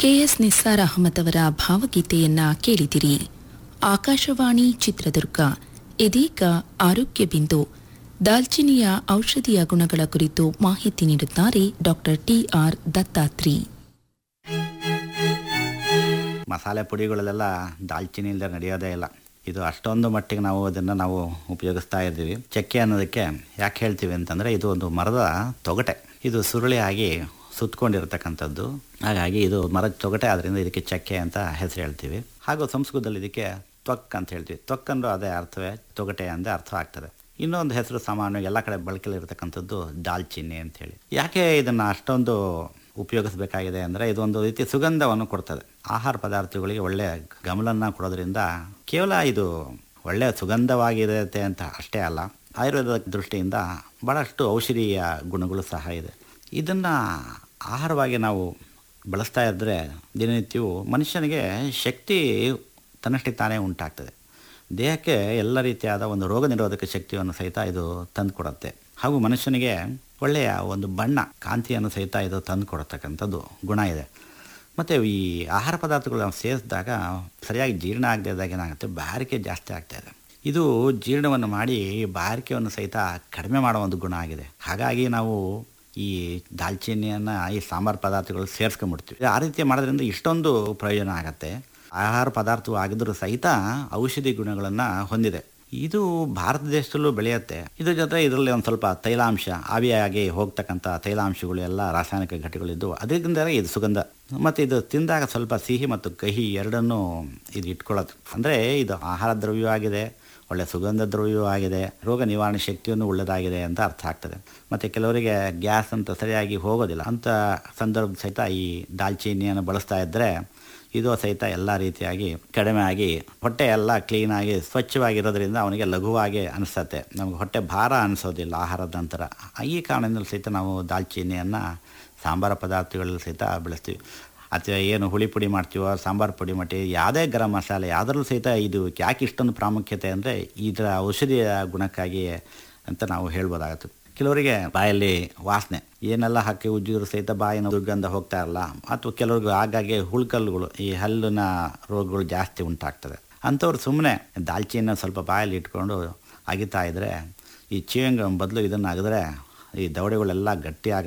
KS NISAR Ahmed ಅವರ ಭಾವಗೀತೆಯನ್ನ ಕೇಳಿದಿರಿ ಆಕಾಶವಾಣಿ ಚಿತ್ರದುರ್ಗ ಇದೀಗ ಆರೋಗ್ಯ ಬಿಂದು ದಾಲ್ಚಿನಿಯ ಔಷಧಿಯ ಗುಣಗಳ ಕುರಿತು ಮಾಹಿತಿ ನೀಡುತ್ತಾರೆ ಡಾಕ್ಟರ್ ಟಿಆರ್ ದತ್ತಾತ್ರಿ ಮಸಾಲೆ ಪುಡಿಗಳಲ್ಲೆಲ್ಲ ದಾಲ್ಚಿನ್ನಿ ಇಲ್ಲದೆ ನಡೆಯೋದೇ ಇಲ್ಲ ಇದು ಅಷ್ಟೊಂದು ಮಟ್ಟಿಗೆ ನಾವು ಅದನ್ನು ನಾವು ಉಪಯೋಗಿಸ್ತಾ ಇದ್ದೀವಿ ಚಕ್ಕೆ ಅನ್ನೋದಕ್ಕೆ ಯಾಕೆ ಹೇಳ್ತೀವಿ ಅಂತಂದರೆ ಇದು ಒಂದು ಮರದ ತೊಗಟೆ ಇದು ಸುರುಳಿಯಾಗಿ ಸುತ್ತಕೊಂಡಿರ್ತಕ್ಕಂಥದ್ದು ಹಾಗಾಗಿ ಇದು ಮರದ ತೊಗಟೆ ಆದ್ದರಿಂದ ಇದಕ್ಕೆ ಚಕ್ಕೆ ಅಂತ ಹೆಸರು ಹೇಳ್ತೀವಿ ಹಾಗೂ ಸಂಸ್ಕೃತದಲ್ಲಿ ಇದಕ್ಕೆ ತ್ವಕ್ ಅಂತ ಹೇಳ್ತೀವಿ ತ್ವಕ್ ಅಂದ್ರೆ ಅದೇ ಅರ್ಥವೇ ತೊಗಟೆ ಅಂದರೆ ಅರ್ಥ ಆಗ್ತದೆ ಇನ್ನೊಂದು ಹೆಸರು ಸಾಮಾನ್ಯವಾಗಿ ಎಲ್ಲ ಕಡೆ ಬಳಕೆಯಲ್ಲಿರ್ತಕ್ಕಂಥದ್ದು ದಾಲ್ಚಿನ್ನಿ ಅಂತೇಳಿ ಯಾಕೆ ಇದನ್ನು ಅಷ್ಟೊಂದು ಉಪಯೋಗಿಸಬೇಕಾಗಿದೆ ಅಂದರೆ ಇದೊಂದು ರೀತಿ ಸುಗಂಧವನ್ನು ಕೊಡ್ತದೆ ಆಹಾರ ಪದಾರ್ಥಗಳಿಗೆ ಒಳ್ಳೆಯ ಗಮನವನ್ನು ಕೊಡೋದ್ರಿಂದ ಕೇವಲ ಇದು ಒಳ್ಳೆಯ ಸುಗಂಧವಾಗಿರುತ್ತೆ ಅಂತ ಅಷ್ಟೇ ಅಲ್ಲ ಆಯುರ್ವೇದ ದೃಷ್ಟಿಯಿಂದ ಭಾಳಷ್ಟು ಔಷಧೀಯ ಗುಣಗಳು ಸಹ ಇದೆ ಇದನ್ನು ಆಹಾರವಾಗಿ ನಾವು ಬಳಸ್ತಾ ಇದ್ದರೆ ದಿನನಿತ್ಯವೂ ಮನುಷ್ಯನಿಗೆ ಶಕ್ತಿ ತನ್ನಷ್ಟಕ್ಕೆ ತಾನೇ ಉಂಟಾಗ್ತದೆ ದೇಹಕ್ಕೆ ಎಲ್ಲ ರೀತಿಯಾದ ಒಂದು ರೋಗ ನಿರೋಧಕ ಶಕ್ತಿಯನ್ನು ಸಹಿತ ಇದು ತಂದುಕೊಡುತ್ತೆ ಹಾಗೂ ಮನುಷ್ಯನಿಗೆ ಒಳ್ಳೆಯ ಒಂದು ಬಣ್ಣ ಕಾಂತಿಯನ್ನು ಸಹಿತ ಇದು ತಂದು ಕೊಡತಕ್ಕಂಥದ್ದು ಗುಣ ಇದೆ ಮತ್ತು ಈ ಆಹಾರ ಪದಾರ್ಥಗಳು ನಾವು ಸೇವಿಸಿದಾಗ ಸರಿಯಾಗಿ ಜೀರ್ಣ ಆಗದೆ ಇದ್ದಾಗ ಏನಾಗುತ್ತೆ ಬಾರಿಕೆ ಜಾಸ್ತಿ ಆಗ್ತಾ ಇದೆ ಇದು ಜೀರ್ಣವನ್ನು ಮಾಡಿ ಬಾರಿಕೆಯನ್ನು ಸಹಿತ ಕಡಿಮೆ ಮಾಡೋ ಒಂದು ಗುಣ ಆಗಿದೆ ಹಾಗಾಗಿ ನಾವು ಈ ದಾಲ್ಚಿನ್ನಿಯನ್ನು ಈ ಸಾಂಬಾರು ಪದಾರ್ಥಗಳು ಸೇರಿಸ್ಕೊಂಡ್ಬಿಡ್ತೀವಿ ಆ ರೀತಿ ಮಾಡೋದ್ರಿಂದ ಇಷ್ಟೊಂದು ಪ್ರಯೋಜನ ಆಗುತ್ತೆ ಆಹಾರ ಪದಾರ್ಥವು ಆಗಿದ್ರೂ ಸಹಿತ ಔಷಧಿ ಗುಣಗಳನ್ನು ಹೊಂದಿದೆ ಇದು ಭಾರತ ದೇಶದಲ್ಲೂ ಬೆಳೆಯುತ್ತೆ ಇದ್ರ ಜೊತೆ ಇದರಲ್ಲಿ ಒಂದು ಸ್ವಲ್ಪ ತೈಲಾಂಶ ಆವಿಯಾಗಿ ಹೋಗ್ತಕ್ಕಂಥ ತೈಲಾಂಶಗಳು ಎಲ್ಲ ರಾಸಾಯನಿಕ ಘಟಕಗಳಿದ್ದು ಅದರಿಂದ ಇದು ಸುಗಂಧ ಮತ್ತು ಇದು ತಿಂದಾಗ ಸ್ವಲ್ಪ ಸಿಹಿ ಮತ್ತು ಕಹಿ ಎರಡನ್ನೂ ಇದು ಇಟ್ಕೊಳ್ಳೋದು ಅಂದರೆ ಇದು ಆಹಾರ ದ್ರವ್ಯವಾಗಿದೆ ಒಳ್ಳೆಯ ಸುಗಂಧ ದ್ರವ್ಯವೂ ಆಗಿದೆ ರೋಗ ನಿವಾರಣೆ ಶಕ್ತಿಯನ್ನು ಉಳ್ಳದಾಗಿದೆ ಅಂತ ಅರ್ಥ ಆಗ್ತದೆ ಮತ್ತು ಕೆಲವರಿಗೆ ಗ್ಯಾಸ್ ಅಂತ ಸರಿಯಾಗಿ ಹೋಗೋದಿಲ್ಲ ಅಂಥ ಸಂದರ್ಭ ಸಹಿತ ಈ ದಾಲ್ಚಿನ್ನಿಯನ್ನು ಬಳಸ್ತಾ ಇದ್ದರೆ ಇದು ಸಹಿತ ಎಲ್ಲ ರೀತಿಯಾಗಿ ಕಡಿಮೆ ಆಗಿ ಹೊಟ್ಟೆ ಎಲ್ಲ ಕ್ಲೀನಾಗಿ ಸ್ವಚ್ಛವಾಗಿರೋದ್ರಿಂದ ಅವನಿಗೆ ಲಘುವಾಗಿ ಅನಿಸುತ್ತೆ ನಮಗೆ ಹೊಟ್ಟೆ ಭಾರ ಅನಿಸೋದಿಲ್ಲ ಆಹಾರದ ನಂತರ ಈ ಕಾರಣದಿಂದ ಸಹಿತ ನಾವು ದಾಲ್ಚಿನ್ನಿಯನ್ನು ಸಾಂಬಾರ ಪದಾರ್ಥಗಳಲ್ಲಿ ಸಹಿತ ಬೆಳೆಸ್ತೀವಿ ಅಥವಾ ಏನು ಹುಳಿ ಪುಡಿ ಮಾಡ್ತೀವೋ ಸಾಂಬಾರು ಪುಡಿ ಮಾಡ್ತೀವಿ ಯಾವುದೇ ಗರಂ ಮಸಾಲೆ ಯಾವುದ್ರಲ್ಲೂ ಸಹಿತ ಇದು ಯಾಕೆ ಇಷ್ಟೊಂದು ಪ್ರಾಮುಖ್ಯತೆ ಅಂದರೆ ಇದರ ಔಷಧಿಯ ಗುಣಕ್ಕಾಗಿ ಅಂತ ನಾವು ಹೇಳ್ಬೋದಾಗತ್ತೆ ಕೆಲವರಿಗೆ ಬಾಯಲ್ಲಿ ವಾಸನೆ ಏನೆಲ್ಲ ಹಾಕಿ ಉಜ್ಜಿದ್ರು ಸಹಿತ ಬಾಯಿನ ದುರ್ಗಂಧ ಹೋಗ್ತಾ ಇರಲ್ಲ ಅಥವಾ ಕೆಲವ್ರಿಗೆ ಆಗಾಗ್ಗೆ ಹುಳ್ಕಲ್ಲುಗಳು ಈ ಹಲ್ಲಿನ ರೋಗಗಳು ಜಾಸ್ತಿ ಉಂಟಾಗ್ತದೆ ಅಂಥವ್ರು ಸುಮ್ಮನೆ ದಾಲ್ಚಿನ್ನ ಸ್ವಲ್ಪ ಬಾಯಲ್ಲಿ ಇಟ್ಕೊಂಡು ಅಗಿತಾ ಇದ್ದರೆ ಈ ಚೀವಂಗ ಬದಲು ಇದನ್ನು ಅಗಿದ್ರೆ ಈ ದವಡೆಗಳೆಲ್ಲ ಗಟ್ಟಿಯಾಗ